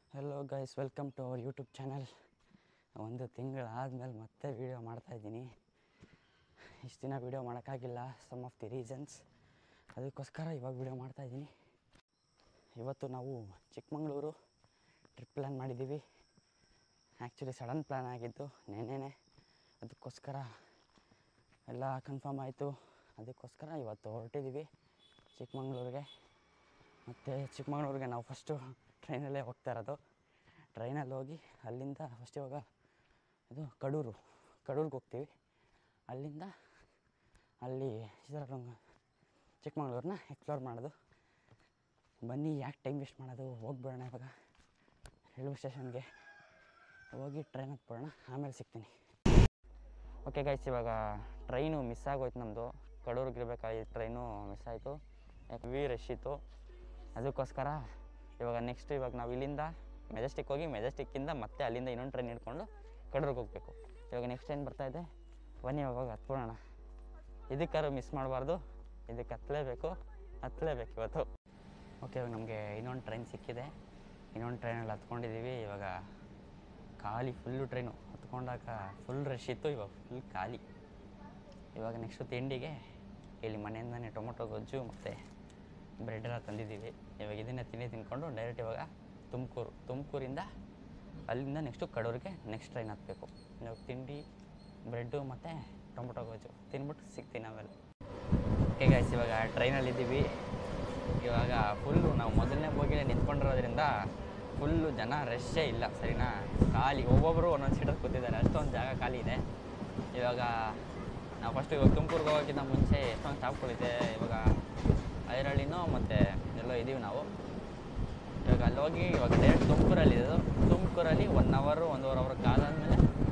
hello guys welcome to our YouTube channel ಒಂದು ತಿಂಗಳಾದಮೇಲೆ ಮತ್ತೆ ವೀಡಿಯೋ ಮಾಡ್ತಾಯಿದ್ದೀನಿ ಇಷ್ಟು ದಿನ ವೀಡಿಯೋ ಮಾಡೋಕ್ಕಾಗಿಲ್ಲ ಸಮ್ ಆಫ್ ದಿ ರೀಸನ್ಸ್ ಅದಕ್ಕೋಸ್ಕರ ಇವಾಗ ವೀಡಿಯೋ ಮಾಡ್ತಾಯಿದ್ದೀನಿ ಇವತ್ತು ನಾವು ಚಿಕ್ಕಮಗಳೂರು ಟ್ರಿಪ್ ಪ್ಲ್ಯಾನ್ ಮಾಡಿದ್ದೀವಿ ಆ್ಯಕ್ಚುಲಿ ಸಡನ್ ಪ್ಲ್ಯಾನ್ ಆಗಿದ್ದು ನೆನ್ನೆನೆ ಅದಕ್ಕೋಸ್ಕರ ಎಲ್ಲ ಕನ್ಫರ್ಮ್ ಆಯಿತು ಅದಕ್ಕೋಸ್ಕರ ಇವತ್ತು ಹೊರಟಿದ್ದೀವಿ ಚಿಕ್ಕಮಗಳೂರಿಗೆ ಮತ್ತು ಚಿಕ್ಕಮಗಳೂರಿಗೆ ನಾವು ಫಸ್ಟು ಟ್ರೈನಲ್ಲೇ ಹೋಗ್ತಾ ಇರೋದು ಟ್ರೈನಲ್ಲಿ ಹೋಗಿ ಅಲ್ಲಿಂದ ಫಸ್ಟ್ ಇವಾಗ ಇದು ಕಡೂರು ಕಡೂರಿಗೆ ಹೋಗ್ತೀವಿ ಅಲ್ಲಿಂದ ಅಲ್ಲಿ ಚಿತ್ರರಂಗ ಚಿಕ್ಕಮಗಳೂರನ್ನ ಎಕ್ಸ್ಪ್ಲೋರ್ ಮಾಡೋದು ಬನ್ನಿ ಯಾಕೆ ಟೈಮ್ ವೇಸ್ಟ್ ಮಾಡೋದು ಹೋಗ್ಬಿಡೋಣ ಇವಾಗ ರೈಲ್ವೆ ಸ್ಟೇಷನ್ಗೆ ಹೋಗಿ ಟ್ರೈನ್ ಹತ್ಬಿಡೋಣ ಆಮೇಲೆ ಸಿಗ್ತೀನಿ ಓಕೆ ಗೈಸ್ ಇವಾಗ ಟ್ರೈನು ಮಿಸ್ ಆಗೋಯ್ತು ನಮ್ಮದು ಕಡೂರಿಗೆ ಇರಬೇಕಾಗಿತ್ತು ಟ್ರೈನು ಮಿಸ್ ಆಯಿತು ವಿ ರಶ್ ಇತ್ತು ಅದಕ್ಕೋಸ್ಕರ ಇವಾಗ ನೆಕ್ಸ್ಟ್ ಇವಾಗ ನಾವು ಇಲ್ಲಿಂದ ಮೆಜೆಸ್ಟಿಕ್ ಹೋಗಿ ಮೆಜೆಸ್ಟಿಕ್ಕಿಂದ ಮತ್ತೆ ಅಲ್ಲಿಂದ ಇನ್ನೊಂದು ಟ್ರೈನ್ ಹಿಡ್ಕೊಂಡು ಕಡೂರಿಗೆ ಹೋಗಬೇಕು ಇವಾಗ ನೆಕ್ಸ್ಟ್ ಏನು ಬರ್ತಾಯಿದೆ ಬನ್ನಿ ಇವಾಗ ಹೋಗಿ ಹತ್ಬಿಡೋಣ ಇದಕ್ಕಾದ್ರೂ ಮಿಸ್ ಮಾಡಬಾರ್ದು ಇದಕ್ಕೆ ಹತ್ತಲೇಬೇಕು ಹತ್ತಲೇಬೇಕು ಇವತ್ತು ಓಕೆ ಇವಾಗ ನಮಗೆ ಇನ್ನೊಂದು ಟ್ರೈನ್ ಸಿಕ್ಕಿದೆ ಇನ್ನೊಂದು ಟ್ರೈನಲ್ಲಿ ಹತ್ಕೊಂಡಿದ್ದೀವಿ ಇವಾಗ ಖಾಲಿ ಫುಲ್ಲು ಟ್ರೈನು ಹತ್ಕೊಂಡಾಗ ಫುಲ್ ರಶ್ ಇತ್ತು ಇವಾಗ ಫುಲ್ ಖಾಲಿ ಇವಾಗ ನೆಕ್ಸ್ಟು ತಿಂಡಿಗೆ ಇಲ್ಲಿ ಮನೆಯಿಂದನೇ ಟೊಮೊಟೊ ಗೊಜ್ಜು ಮತ್ತು ಬ್ರೆಡ್ ಎಲ್ಲ ತಂದಿದ್ದೀವಿ ಇವಾಗ ಇದನ್ನೇ ತಿಂಡಿ ತಿಂದ್ಕೊಂಡು ಡೈರೆಕ್ಟ್ ಇವಾಗ ತುಮಕೂರು ತುಮಕೂರಿಂದ ಅಲ್ಲಿಂದ ನೆಕ್ಸ್ಟು ಕಡೂರಿಗೆ ನೆಕ್ಸ್ಟ್ ಟ್ರೈನ್ ಹತ್ತಬೇಕು ಇವಾಗ ತಿಂಡಿ ಬ್ರೆಡ್ಡು ಮತ್ತು ಟೊಮೊಟೊ ಗೊಜ್ಜು ತಿನ್ಬಿಟ್ಟು ಸಿಗ್ತೀನಿ ಆಮೇಲೆ ಓಕೆ ಗೈಸ್ ಇವಾಗ ಟ್ರೈನಲ್ಲಿದ್ದೀವಿ ಇವಾಗ ಫುಲ್ಲು ನಾವು ಮೊದಲನೇ ಬೋಗಿಲೇ ನಿಂತ್ಕೊಂಡಿರೋದ್ರಿಂದ ಫುಲ್ಲು ಜನ ರಶ್ಶೇ ಇಲ್ಲ ಸರಿನಾ ಖಾಲಿ ಒಬ್ಬೊಬ್ಬರು ಒಂದೊಂದು ಸೀಟಲ್ಲಿ ಕೂತಿದ್ದಾರೆ ಅಷ್ಟೊಂದು ಜಾಗ ಖಾಲಿ ಇದೆ ಇವಾಗ ನಾವು ಫಸ್ಟು ಇವಾಗ ತುಮಕೂರ್ಗೆ ಹೋಗೋಕ್ಕಿಂತ ಮುಂಚೆ ಎಷ್ಟೊಂದು ಸ್ಟಾಪ್ಗಳಿದೆ ಇವಾಗ ಐರಳ್ಳಿನೋ ಮತ್ತು ಎಲ್ಲೋ ಇದ್ದೀವಿ ನಾವು ಇವಾಗ ಅಲ್ಲಿ ಹೋಗಿ ಇವಾಗ ಡೈರೆಕ್ಟ್ ತುಮಕೂರಲ್ಲಿ ಇರೋದು ತುಮಕೂರಲ್ಲಿ ಒನ್ ಅವರು ಒಂದೂವರೆ ಅವರ್ ಕಾಲಾದಮೇಲೆ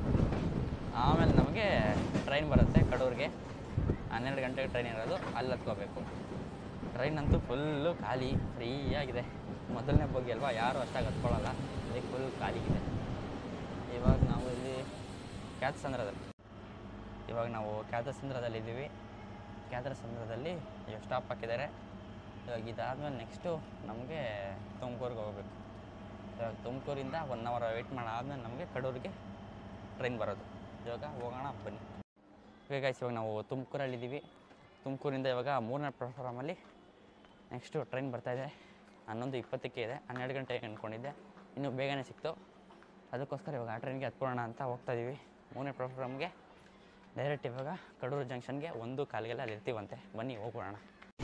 ಆಮೇಲೆ ನಮಗೆ ಟ್ರೈನ್ ಬರುತ್ತೆ ಕಡೂರಿಗೆ ಹನ್ನೆರಡು ಗಂಟೆಗೆ ಟ್ರೈನ್ ಇರೋದು ಅಲ್ಲಿ ಹತ್ಕೋಬೇಕು ಟ್ರೈನ್ ಅಂತೂ ಫುಲ್ಲು ಖಾಲಿ ಫ್ರೀಯಾಗಿದೆ ಮೊದಲನೇ ಬೋಗಿ ಅಲ್ವಾ ಯಾರು ಅಷ್ಟಾಗಿ ಹತ್ಕೊಳ್ಳಲ್ಲ ಅದಕ್ಕೆ ಫುಲ್ ಖಾಲಿಗಿದೆ ಇವಾಗ ನಾವು ಇಲ್ಲಿ ಕ್ಯಾತಸಂದ್ರದಲ್ಲಿ ಇವಾಗ ನಾವು ಕ್ಯಾತಸಂದ್ರದಲ್ಲಿ ಇದ್ದೀವಿ ಕ್ಯಾತಸಂದ್ರದಲ್ಲಿ ಇವಾಗ ಸ್ಟಾಪ್ ಹಾಕಿದ್ದಾರೆ ಇವಾಗ ಇದಾದಮೇಲೆ ನೆಕ್ಸ್ಟು ನಮಗೆ ತುಮಕೂರಿಗೆ ಹೋಗಬೇಕು ಇವಾಗ ತುಮಕೂರಿಂದ ಒನ್ ಅವರ್ ವೆಯ್ಟ್ ಮಾಡಾದ್ಮೇಲೆ ನಮಗೆ ಕಡೂರಿಗೆ ಟ್ರೈನ್ ಬರೋದು ಇವಾಗ ಹೋಗೋಣ ಬನ್ನಿ ಓಕೆ ಗೈಸ್ ಇವಾಗ ನಾವು ತುಮಕೂರಲ್ಲಿದ್ದೀವಿ ತುಮಕೂರಿಂದ ಇವಾಗ ಮೂರನೇ ಪ್ಲಾಟ್ಫಾರ್ಮಲ್ಲಿ ನೆಕ್ಸ್ಟು ಟ್ರೈನ್ ಬರ್ತಾಯಿದೆ ಹನ್ನೊಂದು ಇಪ್ಪತ್ತಕ್ಕೆ ಇದೆ ಹನ್ನೆರಡು ಗಂಟೆಗೆ ಅಂದ್ಕೊಂಡಿದ್ದೆ ಇನ್ನೂ ಬೇಗನೆ ಸಿಕ್ತು ಅದಕ್ಕೋಸ್ಕರ ಇವಾಗ ಆ ಟ್ರೈನ್ಗೆ ಹತ್ಕೊಳ್ಳೋಣ ಅಂತ ಹೋಗ್ತಾಯಿದ್ದೀವಿ ಮೂರನೇ ಪ್ಲಾಟ್ಫಾರ್ಮ್ಗೆ ಡೈರೆಕ್ಟ್ ಇವಾಗ ಕಡೂರು ಜಂಕ್ಷನ್ಗೆ ಒಂದು ಕಾಲಿಗೆಲ್ಲ ಅಲ್ಲಿ ಇರ್ತೀವಂತೆ ಬನ್ನಿ ಹೋಗ್ಬಿಡೋಣ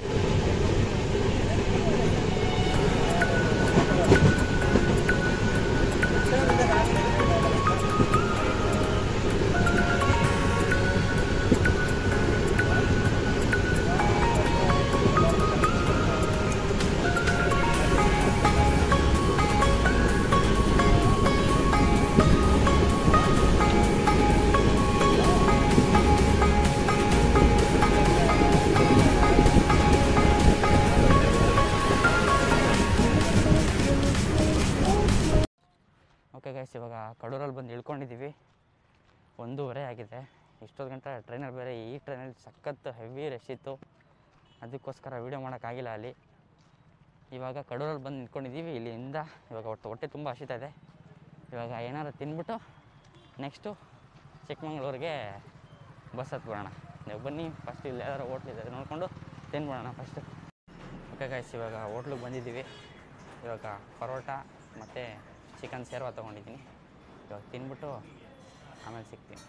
ಓಕೆ ಗೈಸ್ ಇವಾಗ ಕಡೂರಲ್ಲಿ ಬಂದು ಇಳ್ಕೊಂಡಿದ್ದೀವಿ ಒಂದೂವರೆ ಆಗಿದೆ ಇಷ್ಟೊತ್ತು ಗಂಟೆ ಟ್ರೈನಲ್ಲಿ ಬೇರೆ ಈ ಟ್ರೈನಲ್ಲಿ ಸಖತ್ ಹೆವಿ ರಶ್ ಇತ್ತು ಅದಕ್ಕೋಸ್ಕರ ವೀಡಿಯೋ ಮಾಡೋಕ್ಕಾಗಿಲ್ಲ ಅಲ್ಲಿ ಇವಾಗ ಕಡೂರಲ್ಲಿ ಬಂದು ನಿಂತ್ಕೊಂಡಿದ್ದೀವಿ ಇಲ್ಲಿಂದ ಇವಾಗ ಹೊಟ್ಟೆ ಹೊಟ್ಟೆ ತುಂಬ ಹಸಿತಾ ಇದೆ ಇವಾಗ ಏನಾರು ತಿಂದ್ಬಿಟ್ಟು ನೆಕ್ಸ್ಟು ಚಿಕ್ಕಮಂಗ್ಳೂರಿಗೆ ಬಸ್ ಹತ್ಬಿಡೋಣ ನೀವು ಬನ್ನಿ ಫಸ್ಟ್ ಇಲ್ಲಿ ಯಾವ್ದಾರು ಹೋಟ್ಲಿದೆ ನೋಡಿಕೊಂಡು ತಿನ್ಬಿಡೋಣ ಫಸ್ಟು ಓಕೆ ಗೈಸ್ ಇವಾಗ ಹೋಟ್ಲಿಗೆ ಬಂದಿದ್ದೀವಿ ಇವಾಗ ಪರೋಟ ಮತ್ತು ಚಿಕನ್ ಸೇರ್ವ ತೊಗೊಂಡಿದ್ದೀನಿ ಇವಾಗ ತಿನ್ಬಿಟ್ಟು ಆಮೇಲೆ ಸಿಗ್ತೀನಿ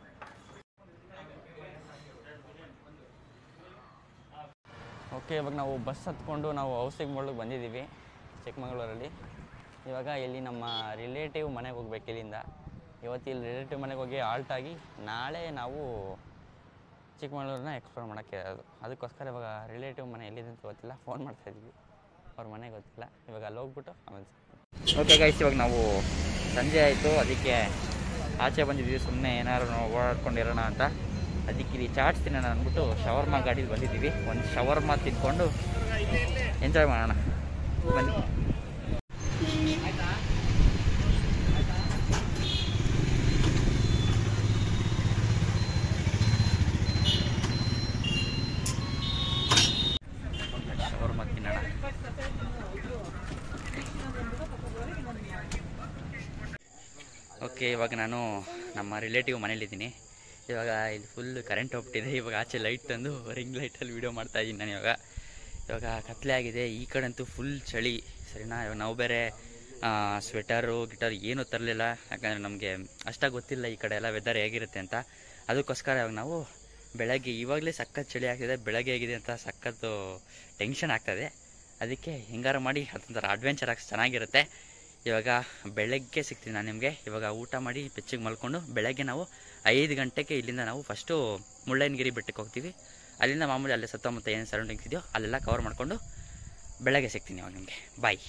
ಓಕೆ ಇವಾಗ ನಾವು ಬಸ್ ಹತ್ಕೊಂಡು ನಾವು ಹೌಸಿಂಗ್ ಮಾಡೋಕ್ಕೆ ಬಂದಿದ್ದೀವಿ ಚಿಕ್ಕಮಗಳೂರಲ್ಲಿ ಇವಾಗ ಇಲ್ಲಿ ನಮ್ಮ ರಿಲೇಟಿವ್ ಮನೆಗೆ ಹೋಗ್ಬೇಕು ಇಲ್ಲಿಂದ ಇವತ್ತು ಇಲ್ಲಿ ರಿಲೇಟಿವ್ ಮನೆಗೆ ಹೋಗಿ ಆಲ್ಟ್ ಆಗಿ ನಾಳೆ ನಾವು ಚಿಕ್ಕಮಗಳೂರನ್ನ ಎಕ್ಸ್ಪ್ಲೋರ್ ಮಾಡೋಕ್ಕೆ ಇರೋದು ಅದಕ್ಕೋಸ್ಕರ ಇವಾಗ ರಿಲೇಟಿವ್ ಮನೆ ಎಲ್ಲಿದೆ ಅಂತ ಗೊತ್ತಿಲ್ಲ ಫೋನ್ ಮಾಡ್ತಾಯಿದ್ವಿ ಅವ್ರ ಮನೆ ಗೊತ್ತಿಲ್ಲ ಇವಾಗ ಅಲ್ಲಿ ಹೋಗ್ಬಿಟ್ಟು ಆಮೇಲೆ ಓಕೆ ಗೈಸ್ ಇವಾಗ ನಾವು ಸಂಜೆ ಆಯಿತು ಅದಕ್ಕೆ ಆಚೆ ಬಂದಿದ್ದೀವಿ ಸುಮ್ಮನೆ ಏನಾದ್ರು ನಾವು ಓಡಾಡ್ಕೊಂಡಿರೋಣ ಅಂತ ಅದಕ್ಕೆ ಇಲ್ಲಿ ಚಾಟ್ಸ್ ತಿನ್ನೋಣ ಅಂದ್ಬಿಟ್ಟು ಶವರ್ಮಾ ಗಾಡೀಲಿ ಬಂದಿದ್ದೀವಿ ಒಂದು ಶವರ್ಮಾ ತಿಂದ್ಕೊಂಡು ಎಂಜಾಯ್ ಮಾಡೋಣ ಬನ್ನಿ ಶವರ್ಮಾ ತಿನ್ನೋಣ ಓಕೆ ಇವಾಗ ನಾನು ನಮ್ಮ ರಿಲೇಟಿವ್ ಮನೇಲಿದ್ದೀನಿ ಇವಾಗ ಇಲ್ಲಿ ಫುಲ್ ಕರೆಂಟ್ ಹೋಗ್ಬಿಟ್ಟಿದೆ ಇವಾಗ ಆಚೆ ಲೈಟ್ ತಂದು ರಿಂಗ್ ಲೈಟಲ್ಲಿ ವೀಡಿಯೋ ಮಾಡ್ತಾ ಇದ್ದೀನಿ ನಾನು ಇವಾಗ ಇವಾಗ ಕತ್ಲೆ ಆಗಿದೆ ಈ ಕಡೆಂತೂ ಫುಲ್ ಚಳಿ ಸರಿನಾ ಇವಾಗ ನಾವು ಬೇರೆ ಸ್ವೆಟರು ಗಿಟರ್ ಏನೂ ತರಲಿಲ್ಲ ಯಾಕಂದರೆ ನಮಗೆ ಅಷ್ಟಾಗಿ ಗೊತ್ತಿಲ್ಲ ಈ ಕಡೆ ಎಲ್ಲ ವೆದರ್ ಹೇಗಿರುತ್ತೆ ಅಂತ ಅದಕ್ಕೋಸ್ಕರ ಇವಾಗ ನಾವು ಬೆಳಗ್ಗೆ ಇವಾಗಲೇ ಸಖತ್ ಚಳಿ ಆಗ್ತಿದೆ ಬೆಳಗ್ಗೆ ಹೇಗಿದೆ ಅಂತ ಸಖತ್ತು ಟೆನ್ಷನ್ ಆಗ್ತದೆ ಅದಕ್ಕೆ ಹೆಂಗಾರ ಮಾಡಿ ಅದೊಂಥರ ಅಡ್ವೆಂಚರ್ ಆಗಿ ಚೆನ್ನಾಗಿರುತ್ತೆ ಇವಾಗ ಬೆಳಗ್ಗೆ ಸಿಗ್ತೀನಿ ನಾನು ನಿಮಗೆ ಇವಾಗ ಊಟ ಮಾಡಿ ಬೆಚ್ಚಿಗೆ ಮಲ್ಕೊಂಡು ಬೆಳಗ್ಗೆ ನಾವು ಐದು ಗಂಟೆಗೆ ಇಲ್ಲಿಂದ ನಾವು ಫಸ್ಟು ಮುಳ್ಳಯ್ಯನಗಿರಿ ಬೆಟ್ಟಕ್ಕೆ ಹೋಗ್ತೀವಿ ಅಲ್ಲಿಂದ ಮಾಮೂಲಿ ಅಲ್ಲೇ ಸುತ್ತಮುತ್ತ ಏನು ಸರೌಂಡಿಂಗ್ಸ್ ಇದೆಯೋ ಅಲ್ಲೆಲ್ಲ ಕವರ್ ಮಾಡಿಕೊಂಡು ಬೆಳಗ್ಗೆ ಸಿಗ್ತೀನಿ ಇವಾಗ ನಿಮಗೆ ಬಾಯ್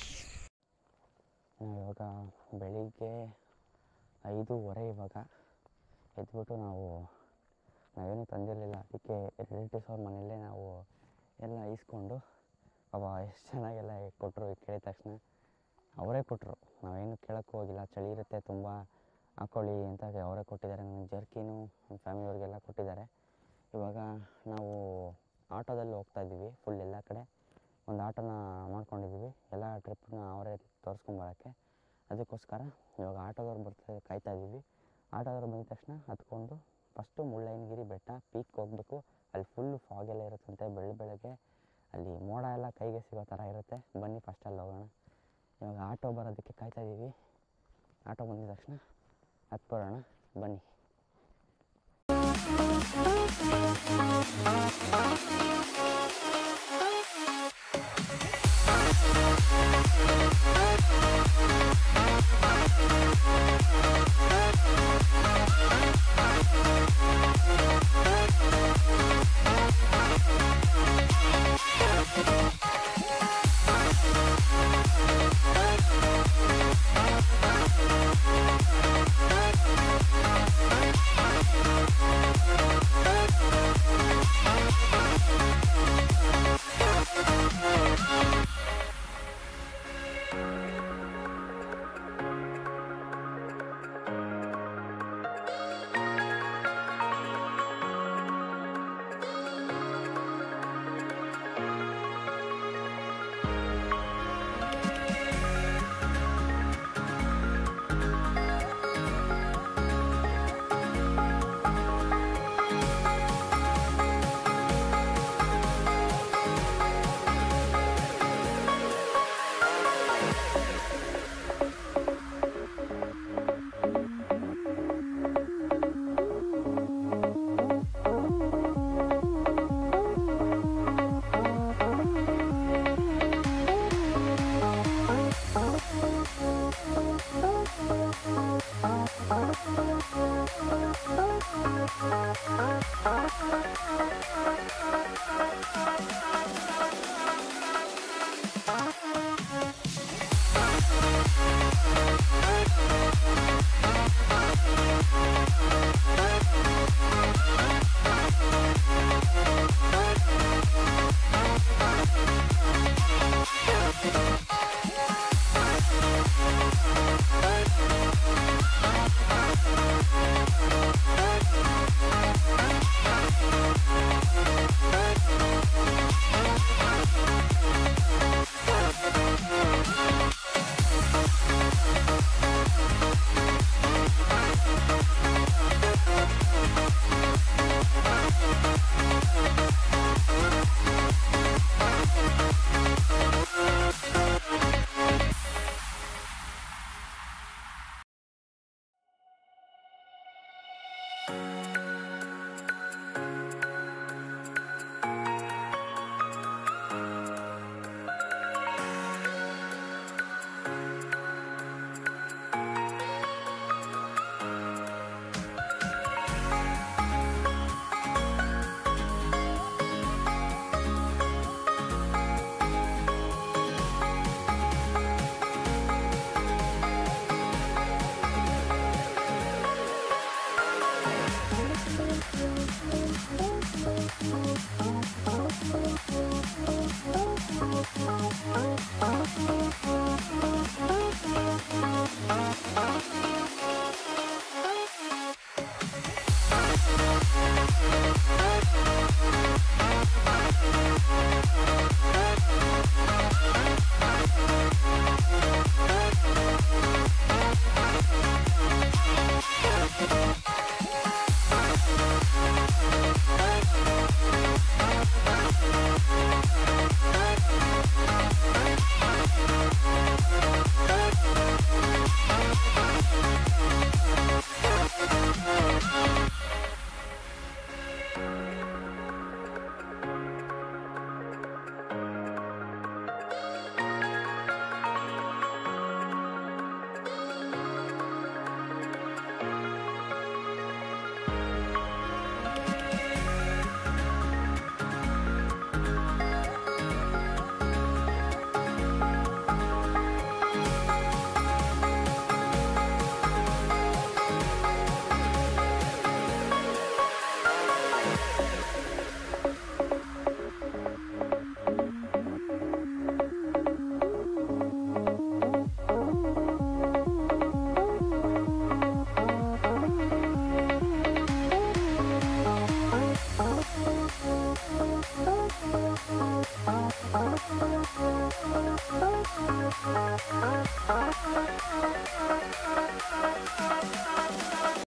ಇವಾಗ ಬೆಳಿಗ್ಗೆ ಐದೂವರೆ ಇವಾಗ ಎದ್ಬಿಟ್ಟು ನಾವು ನಾವೇನು ತಂದಿರಲಿಲ್ಲ ಅದಕ್ಕೆ ರಿಲೇಟಿವ್ಸ್ ಅವ್ರ ಮನೆಯಲ್ಲೇ ನಾವು ಎಲ್ಲ ಇಸ್ಕೊಂಡು ಪಾಪ ಎಷ್ಟು ಚೆನ್ನಾಗೆಲ್ಲ ಕೊಟ್ಟರು ಕೇಳಿದ ತಕ್ಷಣ ಅವರೇ ಕೊಟ್ಟರು ನಾವೇನು ಕೇಳೋಕ್ಕೂ ಹೋಗಿಲ್ಲ ಚಳಿ ಇರುತ್ತೆ ತುಂಬ ಹಾಕ್ಕೊಳ್ಳಿ ಅಂತ ಅವರೇ ಕೊಟ್ಟಿದ್ದಾರೆ ನನಗೆ ಜರ್ಕಿನು ನಮ್ಮ ಫ್ಯಾಮಿಲಿಯವ್ರಿಗೆಲ್ಲ ಕೊಟ್ಟಿದ್ದಾರೆ ಇವಾಗ ನಾವು ಆಟೋದಲ್ಲಿ ಹೋಗ್ತಾ ಇದ್ದೀವಿ ಫುಲ್ ಎಲ್ಲ ಕಡೆ ಒಂದು ಆಟೋನ ಮಾಡ್ಕೊಂಡಿದ್ದೀವಿ ಎಲ್ಲ ಟ್ರಿಪ್ನ ಅವರೇ ತೋರಿಸ್ಕೊಂಬರೋಕ್ಕೆ ಅದಕ್ಕೋಸ್ಕರ ಇವಾಗ ಆಟೋದವ್ರು ಬರ್ತಾ ಕಾಯ್ತಾ ಇದ್ದೀವಿ ಆಟೋದವ್ರು ಬಂದ ತಕ್ಷಣ ಹತ್ಕೊಂಡು ಫಸ್ಟು ಮುಳ್ಳಯ್ಯನಗಿರಿ ಬೆಟ್ಟ ಪೀಕ್ ಹೋಗಬೇಕು ಅಲ್ಲಿ ಫುಲ್ಲು ಫಾಗೆಲ್ಲ ಇರುತ್ತಂತೆ ಬೆಳ ಬೆಳಗ್ಗೆ ಅಲ್ಲಿ ಮೋಡ ಎಲ್ಲ ಕೈಗೆ ಸಿಗೋ ಥರ ಇರುತ್ತೆ ಬನ್ನಿ ಫಸ್ಟ್ ಅಲ್ಲಿ ಹೋಗೋಣ ಇವಾಗ ಆಟೋ ಬರೋದಕ್ಕೆ ಕಾಯ್ತಾ ಇದ್ದೀವಿ ಆಟೋ ಬಂದಿದ ತಕ್ಷಣ ಹತ್ಕೊಳ್ಳೋಣ ಬನ್ನಿ